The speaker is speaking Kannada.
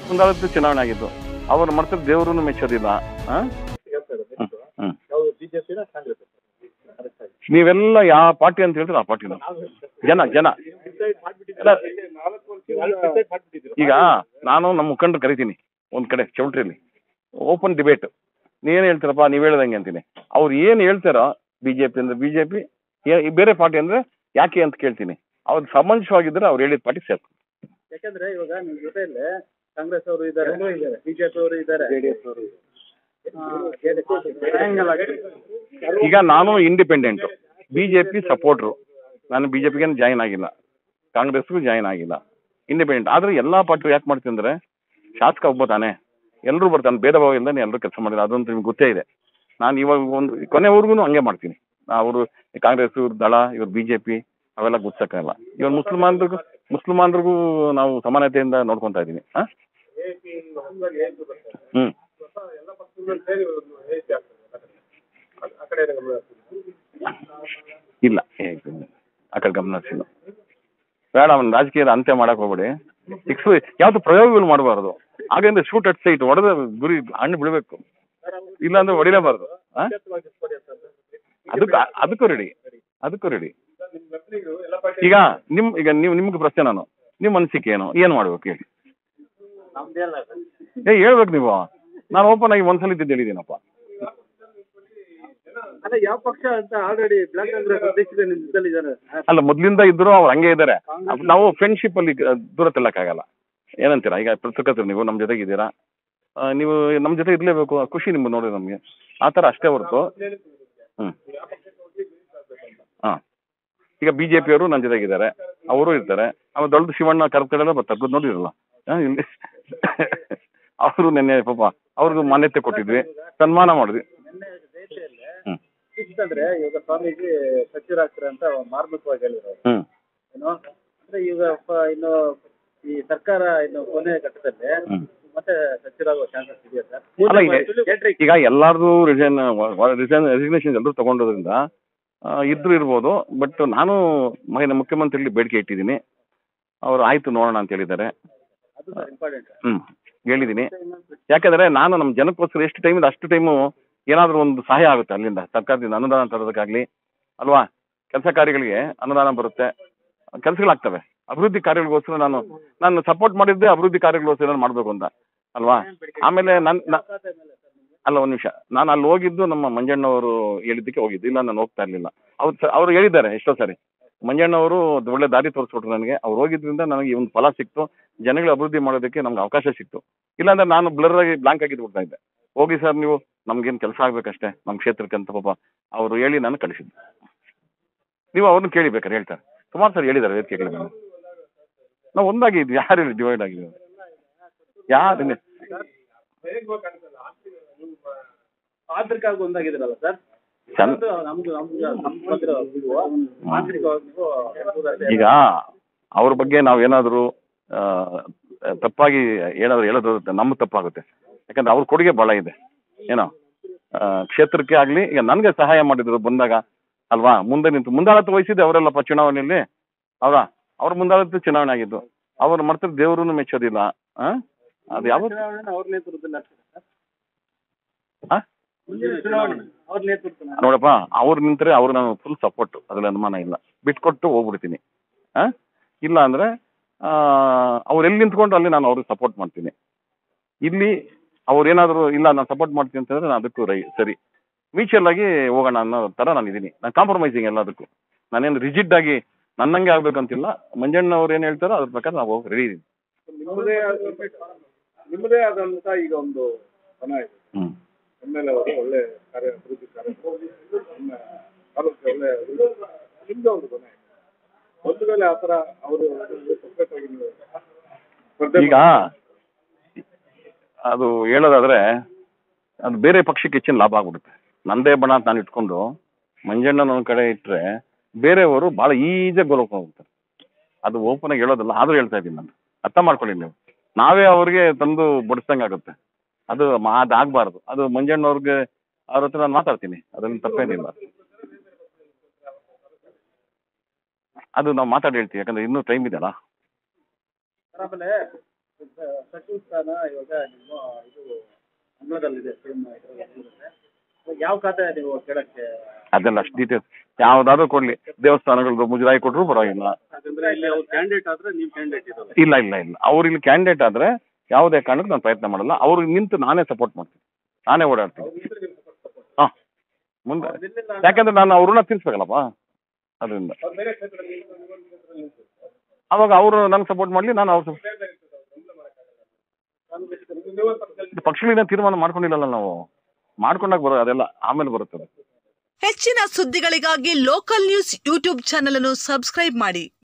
ಮುಂದಾಳತ್ತು ಚುನಾವಣೆ ಆಗಿದ್ದು ಅವ್ರು ಮಾಡ್ತಾರೆ ದೇವರನ್ನು ಮೆಚ್ಚೋದಿಲ್ಲ ಆ? ಹ್ಮ್. ಯಾವುದು ಬಿಜೆಪಿನ ಕಾಂಗ್ರೆಸ್ ನೀವೆಲ್ಲ ಯಾವ ಪಾರ್ಟಿ ಅಂತ ಹೇಳ್ತಾರೆ ಆ ಪಾರ್ಟಿನ ಜನ ಜನ ಅಲ್ಲ, ಈಗ ನಾನು ನಮ್ಮ ಮುಖಂಡರು ಕರಿತೀನಿ ಒಂದ್ ಕಡೆ ಚೌಲ್ಟ್ರಿಯಲ್ಲಿ ಓಪನ್ ಡಿಬೇಟ್ ನೀವೇನ್ ಹೇಳ್ತೀರಪ್ಪ ನೀವ್ ಹೇಳ್ದಂಗೆ ಅಂತೀನಿ ಅವ್ರು ಏನ್ ಹೇಳ್ತಾರೋ ಬಿಜೆಪಿ ಅಂದ್ರೆ ಬಿಜೆಪಿ ಬೇರೆ ಪಾರ್ಟಿ ಅಂದ್ರೆ ಯಾಕೆ ಅಂತ ಕೇಳ್ತೀನಿ ಅವ್ರು ಸಮಂಜಸವಾಗಿದ್ರೆ ಅವ್ರು ಹೇಳಿದ ಪಾರ್ಟಿ ಸೇರ್ತಾರೆ ಯಾಕಂದ್ರೆ ಇವಾಗ ನಿಮ್ ಜೊತೆಯಲ್ಲಿ ಕಾಂಗ್ರೆಸ್ ಅವರು ಇದ್ದಾರೆ ಬಿಜೆಪಿ ಅವರು ಇದ್ದಾರೆ ಜೆಡಿಎಸ್ ಅವರು ಈಗ ನಾನು ಇಂಡಿಪೆಂಡೆಂಟ್ ಬಿಜೆಪಿ ಸಪೋರ್ಟ್ರು ನಾನು ಬಿಜೆಪಿಗೆ ಜಾಯಿನ್ ಆಗಿಲ್ಲ ಕಾಂಗ್ರೆಸ್ಗೂ ಜಾಯಿನ್ ಆಗಿಲ್ಲ ಇಂಡಿಪೆಂಡೆಂಟ್ ಆದ್ರೆ ಎಲ್ಲಾ ಪಾರ್ಟಿ ಯಾಕೆ ಮಾಡ್ತೀನಿ ಅಂದ್ರೆ ಶಾಸಕ ಒಬ್ಬ ತಾನೆ ಎಲ್ಲರೂ ಬರ್ತಾನೆ ಭೇದ ಭಾವ ಇಲ್ಲದೆ ಎಲ್ಲರೂ ಕೆಲಸ ಮಾಡಿಲ್ಲ ಅದಂತೂ ನಿಮ್ಗೆ ಗೊತ್ತೇ ಇದೆ ನಾನು ಇವಾಗ ಒಂದು ಕೊನೆವರೆಗೂ ಹಂಗೆ ಮಾಡ್ತೀನಿ ಅವರು ಕಾಂಗ್ರೆಸ್ ಇವ್ರ ದಳ ಇವ್ರ ಬಿಜೆಪಿ ಅವೆಲ್ಲ ಗುರ್ಸಕ್ಕಾಗಲ್ಲ ಇವಾಗ ಮುಸ್ಲಿಮಾನ್ರಿಗೂ ಮುಸ್ಲಿಮಾನ್ರಿಗೂ ನಾವು ಸಮಾನತೆಯಿಂದ ನೋಡ್ಕೊಂತಾ ಇದೀನಿ ಹಾ ಹ್ಮ್ ಇಲ್ಲ ಏ, ಆ ಕಡೆ ಗಮನ ಹರಿಸಿಲ್ಲ ಬೇಡ ಅವನ್ ರಾಜಕೀಯದ ಅಂತ್ಯ ಮಾಡಕ್ ಹೋಗ್ಬೇಡಿ ಫಿಕ್ಸ್ ಯಾವ್ದು ಪ್ರಯೋಗಗಳು ಮಾಡಬಾರ್ದು ಹಾಗಂದ್ರೆ ಶೂಟ್ ಅಟ್ ಸೈಟ್ ಹೊಡೆದ ಗುರಿ ಹಣ್ಣು ಬಿಡ್ಬೇಕು ಇಲ್ಲಾಂದ್ರೆ ಹೊಡಿಲೇಬಾರ್ದು ಆ? ಅದಕ್ಕೆ ಅದಕ್ಕೂ ರೆಡಿ ಅದಕ್ಕೂ ರೆಡಿ ಈಗ ನಿಮ್ ಈಗ ನೀವು ನಿಮ್ಗೆ ಪ್ರಶ್ನೆ ನಾನು ನಿಮ್ಮ ಅನಿಸಿಕೆ ಏನು ಏನ್ ಮಾಡ್ಬೇಕು ಹೇಳಿ ಏ ಹೇಳ್ಬೇಕು ನೀವು ನಾನು ಓಪನ್ ಆಗಿ ಒಂದ್ಸಲ ಇದ್ದಿದ್ದು ಹೇಳಿದ್ದೀನಪ್ಪ ಅಲ್ಲ ಯಾವ ಪಕ್ಷ ಅಂತ ಆಲ್ರೆಡಿ ಬ್ಲಾಕ್ ಕಾಂಗ್ರೆಸ್ ಅಧ್ಯಕ್ಷರೇ ನಿಮ್ ಜೊತೆಲಿ ಇದ್ದಾರೆ ಅಲ್ಲ ಮೊದ್ಲಿಂದ ಇದ್ರು ಅವ್ರು ಹಂಗೆ ಇದ್ದಾರೆ ನಾವು ಫ್ರೆಂಡ್ಶಿಪ್ ಅಲ್ಲಿ ಗ- ದೂರ ತೆಲ್ಲಕ್ಕಾಗಲ್ಲ ಏನಂತೀರಾ ಈಗ ಪತ್ರಕರ್ತರು ನೀವು ನಮ್ಮ ಜೊತೆಗೆ ಇದ್ದೀರಾ ಆ, ನೀವು ನಮ್ಮ ಜೊತೆ ಇರ್ಲೇಬೇಕು ಆ ಖುಷಿ ನಿಮ್ಗೆ ನೋಡಿ ನಮಗೆ ಆ ಥರ ಅಷ್ಟೇ ಹೊರತು ಹ್ಮ್ ಹಾ ಈಗ ಬಿಜೆಪಿ ಅವರು ನನ್ನ ಜೊತೆಗಿದ್ದಾರೆ ಅವರು ಇರ್ತಾರೆ ಆಮೇಲೆ ದೊಡ್ಡ ಶಿವಣ್ಣ ಕರ್ಕಡೆಲ್ಲ ಬರ್ತಾರೆ ಗೊತ್ತು ನೋಡಿರಲ್ಲ ಹಾ, ಇಲ್ಲಿ ಅವರು ನಿನ್ನೆ ಪಾಪ ಅವ್ರಿಗೂ ಮಾನ್ಯತೆ ಕೊಟ್ಟಿದ್ವಿ ಸನ್ಮಾನ ಮಾಡಿದ್ವಿ ನಿನ್ನೆ ದೆಹಲಿಯಲ್ಲಿ ಹ್ಮ್ ಫಿಕ್ಸ್ ಅಂದ್ರೆ ಇವಾಗ ಸ್ವಾಮೀಜಿ ಸಚಿವರಾಗ್ತಾರೆ ಅಂತ ಮಾರ್ಮಿಕವಾಗಿ ಹೇಳಿದ್ರು ಅವ್ರು. ಹ್ಮ್ ಏನು ಅಂದ್ರೆ ಈಗ ಪ- ಇನ್ನು ಈ ಸರ್ಕಾರ ಇನ್ನು ಕೊನೆ ಘಟ್ಟದಲ್ಲಿ ಹ್ಮ್ ಮತ್ತೆ ಸಚಿವರಾಗುವ ಚಾನ್ಸಸ್ ಇದೆಯಾ ಸರ್ ಅಲ್ಲ ಈಗ ಈಗ ಎಲ್ಲಾರ್ದು ರಿಸೈನ್ ರಿಸೈನ್ ರೆಸಿಗ್ನೇಷನ್ ಎಲ್ಲರೂ ತಗೊಂಡೋದ್ರಿಂದ ಆ, ಇದ್ರು ಇರ್ಬೋದು ಬಟ್ ನಾನು ಮಹಿಳಾ ಮುಖ್ಯಮಂತ್ರಿಲಿ ಬೇಡಿಕೆ ಇಟ್ಟಿದ್ದೀನಿ ಅವ್ರು ಆಯ್ತು ನೋಡೋಣ ಅಂತ ಹೇಳಿದ್ದಾರೆ ಅದು ಸರ್ ಇಂಪಾರ್ಟೆಂಟ್ ಹ್ಮ್ ಹೇಳಿದ್ದೀನಿ ಯಾಕಂದ್ರೆ ನಾನು ನಮ್ಮ ಜನಕ್ಕೋಸ್ಕರ ಎಷ್ಟು ಟೈಮ್ ಇದೆ ಅಷ್ಟು ಟೈಮು ಏನಾದರೂ ಒಂದು ಸಹಾಯ ಆಗುತ್ತೆ ಅಲ್ಲಿಂದ ಸರ್ಕಾರದಿಂದ ಅನುದಾನ ತರೋದಕ್ಕಾಗ್ಲಿ ಅಲ್ವಾ ಕೆಲಸ ಕಾರ್ಯಗಳಿಗೆ ಅನುದಾನ ಬರುತ್ತೆ ಕೆಲಸಗಳಾಗ್ತವೆ ಅಭಿವೃದ್ಧಿ ಕಾರ್ಯಗಳಿಗೋಸ್ಕರ ನಾನು ನಾನು ಸಪೋರ್ಟ್ ಮಾಡಿದ್ದೆ ಅಭಿವೃದ್ಧಿ ಕಾರ್ಯಗಳಿಗೋಸ್ಕರ ನಾನು ಮಾಡಬೇಕು ಅಂತ ಅಲ್ವಾ ಆಮೇಲೆ ನನ್ನ ಅಲ್ಲ ಒಂದು ನಿಮಿಷ ನಾನು ಅಲ್ಲಿ ಹೋಗಿದ್ದು ನಮ್ಮ ಮಂಜಣ್ಣವರು ಹೇಳಿದ್ದಕ್ಕೆ ಹೋಗಿದ್ದು ಇಲ್ಲ ನಾನು ಹೋಗ್ತಾ ಇರಲಿಲ್ಲ ಅವ್ರು ಸ- ಅವ್ರು ಹೇಳಿದ್ದಾರೆ ಎಷ್ಟೋ ಸರಿ ಮಂಜಣ್ಣವರು ಅದು ಒಳ್ಳೆ ದಾರಿ ತೋರಿಸ್ಕೊಟ್ರು ನನಗೆ ಅವ್ರು ಹೋಗಿದ್ರಿಂದ ನನಗೆ ಒಂದು ಫಲ ಸಿಕ್ತು ಜನಗಳ ಅಭಿವೃದ್ಧಿ ಮಾಡೋದಕ್ಕೆ ನಮ್ಗೆ ಅವಕಾಶ ಸಿಕ್ತು ಇಲ್ಲಾಂದ್ರೆ ನಾನು ಬ್ಲರ್ ಆಗಿ ಬ್ಲಾಂಕ್ ಆಗಿದ್ದು ಬಿಡ್ತಾ ಇದ್ದೆ ಹೋಗಿ ಸರ್ ನೀವು ನಮ್ಗೇನು ಕೆಲಸ ಆಗ್ಬೇಕಷ್ಟೇ ನಮ್ಮ ಕ್ಷೇತ್ರಕ್ಕೆ ಅಂತ ಪಾಪ ಅವರು ಹೇಳಿ ನಾನು ಕಳಿಸಿದ್ದು ನೀವು ಅವ್ರನ್ನ ಕೇಳಿಬೇಕಾರೆ ಹೇಳ್ತಾರೆ ಸುಮಾರು ಸರ್ ಹೇಳಿದ್ದಾರೆ ವೇದಿಕೆಗಳು ನಾವು ಒಂದಾಗಿ ಇದ್ವಿ ಯಾರು ಡಿವೈಡ್ ಆಗಿದ್ದೀವಿ ಯಾರು ಆಂತರಿಕವಾಗಿ ಒಂದಾಗಿದ್ದೀರಲ್ಲ ಸರ್ ಚಂದ ನಮ್ದು ನಮ್ದು ನಮ್ದು ಬಂದಿರೋ ಬಿಡುವ ಆಂತರಿಕವಾಗಿ ನೀವು ಒಪ್ಪುವುದಾದ್ರೆ ಈಗ ಅವ್ರ ಬಗ್ಗೆ ನಾವೇನಾದರೂ ತಪ್ಪಾಗಿ ಏನಾದ್ರು ಹೇಳೋದು ನಮ್ಮ ತಪ್ಪಾಗುತ್ತೆ ಯಾಕಂದ್ರೆ ಅವ್ರ ಕೊಡುಗೆ ಭಾಳ ಇದೆ ಏನೋ ಆ, ಕ್ಷೇತ್ರಕ್ಕೆ ಆಗಲಿ ಈಗ ನನಗೆ ಸಹಾಯ ಮಾಡಿದ್ರು ಬಂದಾಗ ಅಲ್ವಾ ಮುಂದೆ ನಿಂತು ಮುಂದಾಳತ್ವ ವಹಿಸಿದ್ದೆ ಅವರೆಲ್ಲಪ್ಪ ಚುನಾವಣೆಯಲ್ಲಿ ಹೌದಾ ಅವ್ರ ಮುಂದಾಳತ್ವ ಚುನಾವಣೆ ಆಗಿದ್ದು ಅವ್ರು ಮಾಡ್ತಾರೆ ದೇವರನ್ನು ಮೆಚ್ಚೋದಿಲ್ಲ ಆ? ಅದು ಯಾವ ಚುನಾವಣೆ ಅವ್ರ ನೇತೃತ್ವದಲ್ಲಿ ಆಗ್ತದೆ ಸರ್ ಆ? ಮುಂದಿನ ಚುನಾವಣೆ ಅವ್ರ ನೇತೃತ್ವ ನೋಡಪ್ಪ ಅವ್ರು ನಿಂತರೆ ಅವ್ರು ನಾನು ಫುಲ್ ಸಪೋರ್ಟ್ ಅದ್ರಲ್ಲಿ ಅನುಮಾನ ಇಲ್ಲ ಬಿಟ್ಕೊಟ್ಟು ಹೋಗ್ಬಿಡ್ತೀನಿ ಆ ಇಲ್ಲ ಅಂದ್ರೆ ಆ, ಅವ್ರು ಎಲ್ಲಿ ನಿಂತ್ಕೊಂಡು ಅಲ್ಲಿ ನಾನು ಅವ್ರಿಗೆ ಸಪೋರ್ಟ್ ಮಾಡ್ತೀನಿ ಇಲ್ಲಿ ಅವ್ರು ಏನಾದರೂ ಇಲ್ಲ ನಾನು ಸಪೋರ್ಟ್ ಮಾಡ್ತೀನಿ ಅಂತಂದ್ರೆ ನಾನು ಅದಕ್ಕೂ ರೈ ಸರಿ ಮ್ಯೂಚುವಲ್ ಆಗಿ ಹೋಗೋಣ ಅನ್ನೋ ಥರ ನಾನು ಇದ್ದೀನಿ ನಾನು ಕಾಂಪ್ರಮೈಸಿಂಗ್ ಎಲ್ಲದಕ್ಕೂ ನಾನೇನು ರಿಜಿಡ್ ಆಗಿ ನನ್ನಂಗೆ ಆಗ್ಬೇಕಂತಿಲ್ಲ ಮಂಜಣ್ಣ ಅವ್ರು ಏನು ಹೇಳ್ತಾರೋ ಅದ್ರ ಪ್ರಕಾರ ನಾವು ಹೋಗಿ ರೆಡಿ ಇದೀನಿ ನಿಮ್ಮದೇ ನಿಮ್ಮದೇ ಆದಂತ ಈಗ ಒಂದು ಬಣ ಇದೆ ಹ್ಞೂ ಎಮ್ ಎಲ್ ಅವರು ಒಳ್ಳೆ ಕಾರ್ಯ ಅಭಿವೃದ್ಧಿ ಕಾರ್ಯ ನಮ್ಮ ತಾಲೂಕಿಗೆ ಒಳ್ಳೆ ಅಭಿವೃದ್ಧಿ ನಿಮ್ದು ಒಂದು ಬಣ ಇದೆ ಒಂದು ವೇಳೆ ಆ ಥರ ಅವರು ಸಪ್ರೇಟ್ ಆಗಿ ನೀವು ಸ್ಪರ್ಧೆ ಈಗ ಅದು ಹೇಳೋದಾದ್ರೆ ಅದು ಬೇರೆ ಪಕ್ಷಕ್ಕೆ ಹೆಚ್ಚಿನ ಲಾಭ ಆಗ್ಬಿಡುತ್ತೆ ನಂದೇ ಬಣ ಅಂತ ನಾನು ಇಟ್ಕೊಂಡು ಮಂಜಣ್ಣನ ಒಂದ್ ಕಡೆ ಇಟ್ರೆ ಬೇರೆಯವರು ಬಹಳ ಈಜಿಯಾಗಿ ಗೋಲ್ಕೊಂಡು ಹೋಗ್ತಾರೆ ಅದು ಓಪನ್ ಆಗಿ ಹೇಳೋದಲ್ಲ ಆದ್ರೂ ಹೇಳ್ತಾ ಇದ್ದೀನಿ ನಾನು ಅರ್ಥ ಮಾಡ್ಕೊಳ್ಳಿ ನೀವು ನಾವೇ ಅವ್ರಿಗೆ ತಂದು ಬಡಿಸ್ದಂಗೆ ಆಗುತ್ತೆ ಅದು ಮಾ- ಅದು ಆಗ್ಬಾರ್ದು ಅದು ಮಂಜಣ್ಣವ್ರಿಗೆ ಅವ್ರ ಹತ್ರ ನಾನು ಮಾತಾಡ್ತೀನಿ ಅದ್ರಲ್ಲಿ ತಪ್ಪೇನಿಲ್ಲ ಅದು ನಾವು ಮಾತಾಡಿ ಹೇಳ್ತೀವಿ ಯಾಕಂದ್ರೆ ಇನ್ನೂ ಟೈಮ್ ಇದೆಯಲ್ಲ ಆಮೇಲೆ ಸಚಿವ ಸ್ಥಾನ ಇವಾಗ ನಿಮ್ಮ ಇದು ಅನ್ನೋದಲ್ಲಿದೆ ಸೇಮ್ ಯಾವ ಖಾತೆ ನೀವು ಕೇಳಕ್ಕೆ ಅದೆಲ್ಲ ಅಷ್ಟು ಡೀಟೇಲ್ಸ್ ಯಾವ್ದಾದ್ರು ಕೊಡ್ಲಿ ದೇವಸ್ಥಾನಗಳದ್ದು ಮುಜರಾಯಿ ಕೊಟ್ಟರು ಪರವಾಗಿಲ್ಲ ಯಾಕಂದ್ರೆ ಇಲ್ಲಿ ಅವ್ರು ಕ್ಯಾಂಡಿಡೇಟ್ ಆದ್ರೆ ನೀವು ಕ್ಯಾಂಡಿಡೇಟ್ ಇರೋದು ಇಲ್ಲ ಇಲ್ಲ ಇಲ್ಲ ಅವ್ರು ಇಲ್ಲಿ ಕ್ಯಾಂಡಿಡೇಟ್ ಆದ್ರೆ ಯಾವುದೇ ಕಾರಣಕ್ಕೂ ನಾನು ಪ್ರಯತ್ನ ಮಾಡಲ್ಲ ಅವ್ರಿಗೆ ನಿಂತು ನಾನೇ ಸಪೋರ್ಟ್ ಮಾಡ್ತೀನಿ ನಾನೇ ಓಡಾಡ್ತೀನಿ ಹಾಂ ಮುಂದೆ ಯಾಕಂದ್ರೆ ನಾನು ಅವ್ರನ್ನ ತೀರ್ಸ್ಬೇಕಲ್ಲಪ್ಪ ಅದರಿಂದ ಬೇರೆ ಕ್ಷೇತ್ರದಲ್ಲಿ ಇನ್ನೊಂದು ಕ್ಷೇತ್ರದಲ್ಲಿ ನಿಲ್ಸಿದ್ರು. ಅವಾಗ ಅವರು ನಂಗೆ ಸಪೋರ್ಟ್ ಮಾಡಲಿ ನಾನು ಅವ್ರ ನೀವು ಪಕ್ಷದಲ್ಲಿ ಪಕ್ಷಗಳಿಂದ ತೀರ್ಮಾನ ಮಾಡ್ಕೊಂಡಿಲ್ಲಲ್ಲ ನಾವು ಮಾಡ್ಕೊಂಡಾಗ ಬರೋ ಅದೆಲ್ಲ ಆಮೇಲೆ ಬರುತ್ತೆ ಅದು. ಹೆಚ್ಚಿನ ಸುದ್ದಿಗಳಿಗಾಗಿ ಲೋಕಲ್ ನ್ಯೂಸ್ ಯೂಟ್ಯೂಬ್ ಚಾನೆಲ್ ಅನ್ನು ಸಬ್ಸ್ಕ್ರೈಬ್ ಮಾಡಿ